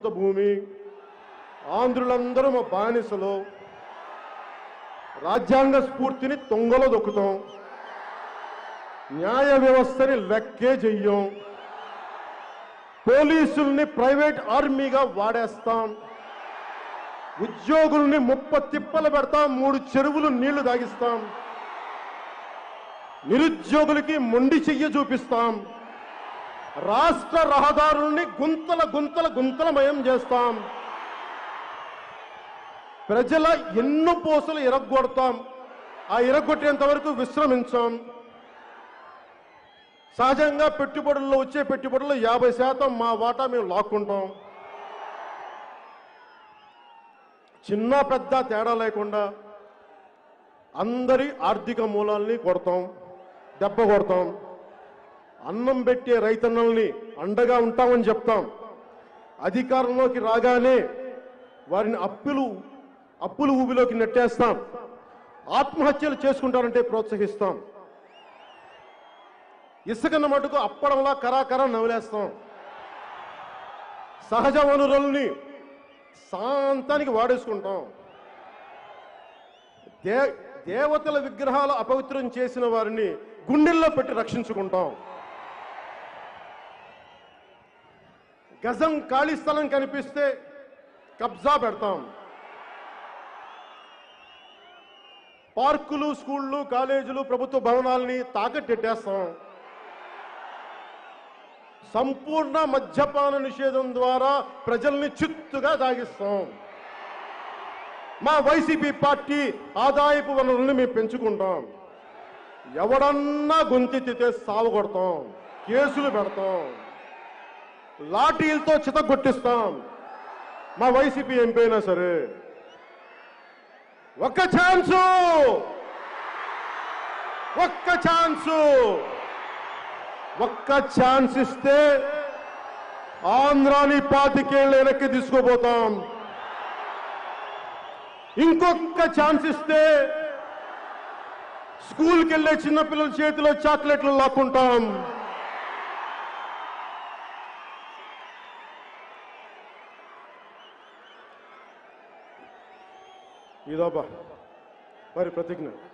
భూమి ఆంధ్రులందరూ మా బానిసలు రాజ్యాంగ స్ఫూర్తిని తొంగలో దొక్కుతాం న్యాయ వ్యవస్థని లెక్కే చెయ్యం పోలీసుల్ని ప్రైవేట్ ఆర్మీగా వాడేస్తాం ఉద్యోగుల్ని ముప్ప తిప్పలు పెడతాం మూడు చెరువులు నీళ్లు దాగిస్తాం నిరుద్యోగులకి మొండి చెయ్య చూపిస్తాం రాష్ట్ర రహదారుల్ని గుంతల గుంతల గుంతలమయం చేస్తాం ప్రజల ఎన్నో పోసలు ఇరగొడతాం ఆ ఇరగొట్టేంత వరకు విశ్రమించాం సహజంగా పెట్టుబడుల్లో వచ్చే పెట్టుబడుల్లో యాభై శాతం మా వాటా మేము లాక్కుంటాం చిన్న పెద్ద తేడా లేకుండా అందరి ఆర్థిక మూలాల్ని కొడతాం దెబ్బ కొడతాం అన్నం పెట్టే రైతన్నల్ని అండగా ఉంటామని చెప్తాం అధికారంలోకి రాగానే వారిని అప్పులు అప్పుల ఊబిలోకి నెట్టేస్తాం ఆత్మహత్యలు చేసుకుంటారంటే ప్రోత్సహిస్తాం ఇసుకన్న మటుకు అప్పడంలా కరాకరా నవ్వులేస్తాం సహజ వనరుల్ని శాంతానికి వాడేసుకుంటాం దే దేవతల విగ్రహాలు అపవిత్రం చేసిన వారిని గుండెల్లో పెట్టి రక్షించుకుంటాం గజం ఖాళీ స్థలం కనిపిస్తే కబ్జా పెడతాం పార్కులు స్కూళ్ళు కాలేజీలు ప్రభుత్వ భవనాల్ని తాకట్టెట్టేస్తాం సంపూర్ణ మద్యపాన నిషేధం ద్వారా ప్రజల్ని చిత్తుగా తాగిస్తాం మా వైసీపీ పార్టీ ఆదాయపు వనరుల్ని మేము పెంచుకుంటాం ఎవడన్నా గొంతెత్తితే సాగు కొడతాం కేసులు పెడతాం లాఠీలతో చితగొట్టిస్తాం మా వైసీపీ ఎంపీ అయినా సరే ఒక్క ఛాన్సు ఒక్క ఛాన్సు ఒక్క ఛాన్స్ ఇస్తే ఆంధ్రాని పాతికేళ్ళు వెనక్కి తీసుకుపోతాం ఇంకొక ఛాన్స్ ఇస్తే స్కూల్కి వెళ్ళే చిన్నపిల్లల చేతిలో చాక్లెట్లు లాక్కుంటాం ఇదోబా మరి ప్రతిజ్ఞ